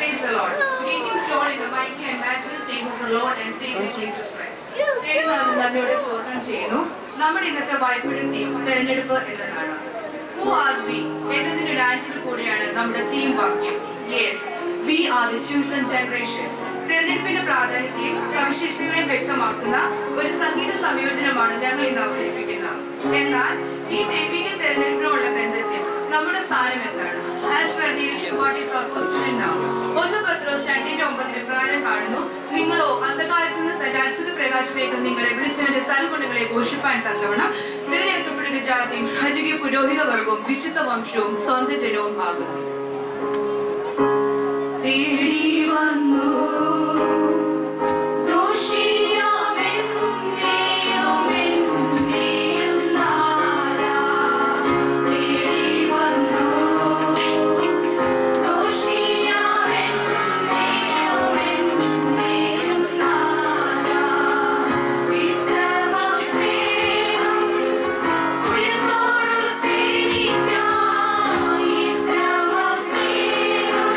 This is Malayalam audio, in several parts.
Praise the Lord. Greetings to all in the mighty and matchless name of the Lord and Savior Jesus Christ. ദൈവനാമം നന്ദിയോടെ സ്തോത്രം ചെയ്യുന്നു നമ്മുടെ ഇന്നത്തെ വായ്പയുടെ തീം തെരഞ്ഞെടുപ്പ് എന്നതാണ് ഹു ആർ വി എന്നതിന്റെ ഒരു ആൻസർ കൂടിയാണ് നമ്മുടെ തീം വാക്യം yes we are the chosen generation തെരഞ്ഞെടുപ്പിന്റെ പ്രാധാന്യത്തെയും സവിശേഷതകളെയും വ്യക്തമാക്കുന്ന ഒരു സംഗീത സംയോജനമാണ് ഞങ്ങൾ ഇന്ന് അവതരിപ്പിക്കുന്നത് എന്നാൽ ഈ ദൈവിക തെരഞ്ഞെടുപ്പിനുള്ള ബന്ധത്തിൽ നമ്മുടെ സ്ഥാനം എന്താണ് as per the what is our position now ഒന്ന് പത്രോസ് രണ്ടിന്റെ ഒമ്പതിന് പ്രകാരം കാണുന്നു നിങ്ങളോ അന്ധകാലത്ത് നിന്ന് തന്റെ അത്ഭുത പ്രകാശത്തിലേക്ക് നിങ്ങളെ വിളിച്ചവന്റെ സൽഗുണങ്ങളെ ഘോഷിപ്പാൻ തക്കവണ്ണം തിരഞ്ഞെടുക്കപ്പെടുന്ന ജാതിയും രാജകീയ പുരോഹിത വർഗവും വിശുദ്ധ വംശവും സ്വന്തം ജനവും ആകുന്നു തേടി വന്നു ദോഷിയാമെന്നെയും എന്നെയും നാലാ തേടി വന്നു ദോഷിയാമെന്നെയും എന്നെയും നാലാ ഇത്രമാം സ്നേഹം ഉയർന്നോടുത്തേനിക്കായി ഇത്രമാം സ്നേഹം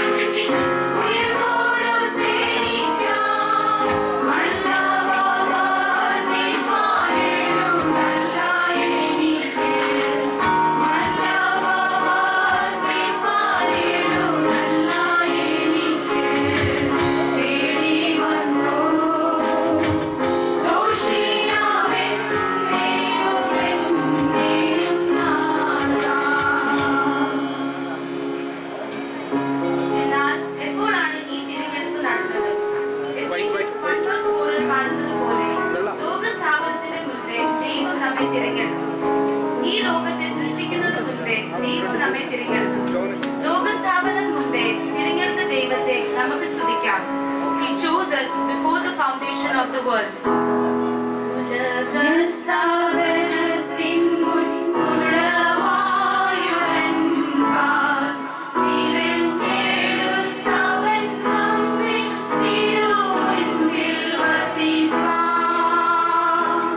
എന്നാൽ എപ്പോഴാണ് ഈ തിരഞ്ഞെടുപ്പ് നടന്നത് എഫേഷ്യൻസ് one verse four ൽ കാണുന്നത് പോലെ ലോകസ്ഥാപനത്തിന് മുൻപേ ദൈവം നമ്മെ തിരഞ്ഞെടുത്തു ഈ ലോകത്തെ സൃഷ്ടിക്കുന്നതിന് മുൻപേ ദൈവം നമ്മെ തിരഞ്ഞെടുത്തു ലോകസ്ഥാപനം മുൻപേ തിരഞ്ഞെടുത്ത ദൈവത്തെ നമുക്ക് സ്തുതിക്കാം He chose us before the foundation of the world. ഉലകസ്ഥാപനത്തിൻ മുൻപുളവായൊരൻപാൽ തിരഞ്ഞെടുത്തവൻ നമ്മെ തിരുമുൻപിൽ വസിപ്പാൻ.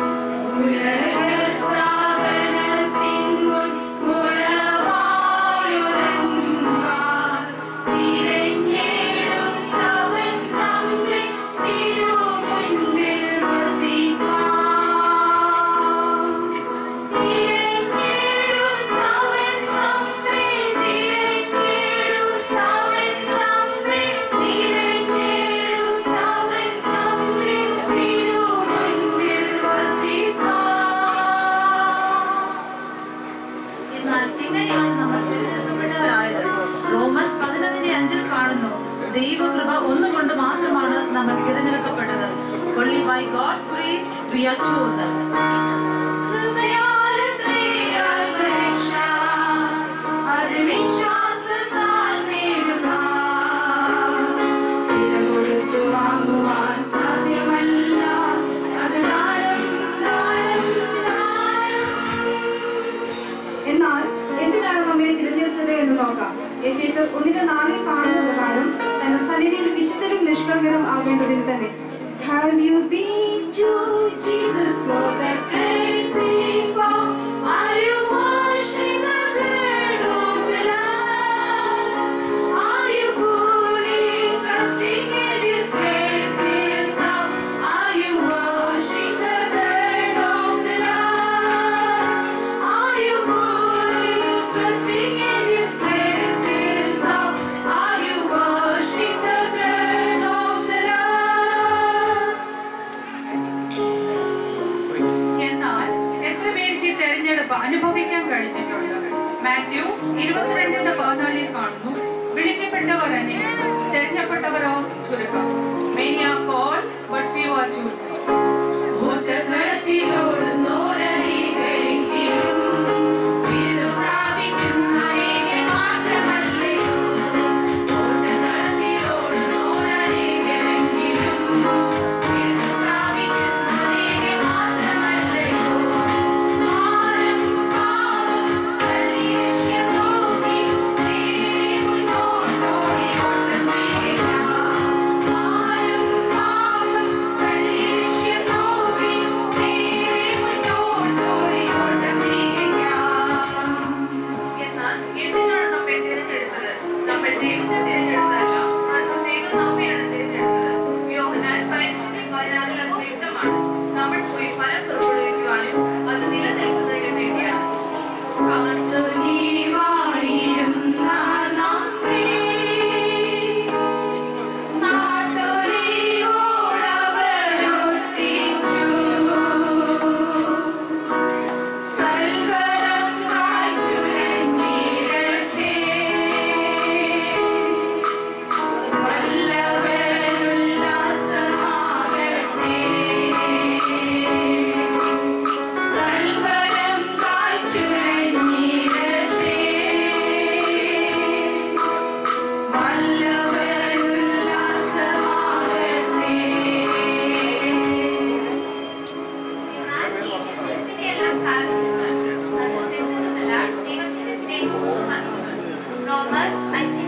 ഉലകസ്ഥാപനത്തിൻ മുൻപുളവായൊരൻപാൽ തിരഞ്ഞെടുത്തവൻ നമ്മെ തിരുമുൻപിൽ വസിപ്പാൻ. തിരഞ്ഞെടുത്തവൻ നമ്മെ, തിരഞ്ഞെടുത്തവൻ നമ്മെ, തിരഞ്ഞെടുത്തവൻ നമ്മെ തിരുമുൻപിൽ വസിപ്പാൻ. എന്നാൽ എങ്ങനെയാണ് നമ്മൾ തിരഞ്ഞെടുക്കപ്പെട്ടവരായത് റോമൻ പതിനൊന്നിന്റെ അഞ്ചിൽ കാണുന്നു ദൈവകൃപ ഒന്നുകൊണ്ട് മാത്രമാണ് നമ്മൾ തിരഞ്ഞെടുക്കപ്പെട്ടത് only by God's grace we are chosen കൃപയാലത്രേ ആത്മരക്ഷ, അത് വിശ്വാസത്താൽ നേടുക. വില കൊടുത്തു വാങ്ങുവാൻ സാധ്യമല്ല, അത് ദാനം, ദാനം, ദാനം. എന്നാൽ എന്തിനാണ് നമ്മെ തിരഞ്ഞെടുത്തത് എന്ന് നോക്കാം എഫീസർ ഒന്നിന്റെ നാലിൽ കാണുന്ന പ്രകാരം തന്റെ സന്നിധിയിൽ വിശുദ്ധരും നിഷ്കളങ്കരും ആകേണ്ടതിന് തന്നെ Have you been to Jesus for that blessing found? Are you washing the blood of the Lamb? Are you fully trusting in His grace His Son? Are you washing the blood of the Lamb? Are you fully trusting in His grace His Son? Are you washing the blood of the Lamb? എന്നാൽ എത്ര പേർക്ക് ഈ തെരഞ്ഞെടുപ്പ് അനുഭവിക്കാൻ കഴിഞ്ഞിട്ടുണ്ട് മാത്യു ഇരുപത്തിരണ്ടിന്റെ പതിനാലിൽ കാണുന്നു വിളിക്കപ്പെട്ടവർ അനേകം തെരഞ്ഞെപ്പെട്ടവരോ ചുരുക്കം many are call but few are choose ഓട്ടക്കളത്തിലോടുന്നോരനേകരെങ്കിലും വിരുദു പ്രാപിക്കുന്ന ഏകൻ മാത്രമല്ലയോ? ഓട്ടക്കളത്തിലോടുന്നോരനേകരെങ്കിലും വിരുദു പ്രാപിക്കുന്ന ഏകൻ മാത്രമല്ലയോ? ആരും പാവം പരിരക്ഷ്യം നോക്കി നേരെ മുന്നോട്ടോടി ഓട്ടം ചെയ്യുക. ആരും പാവം പരിരക്ഷ്യം But I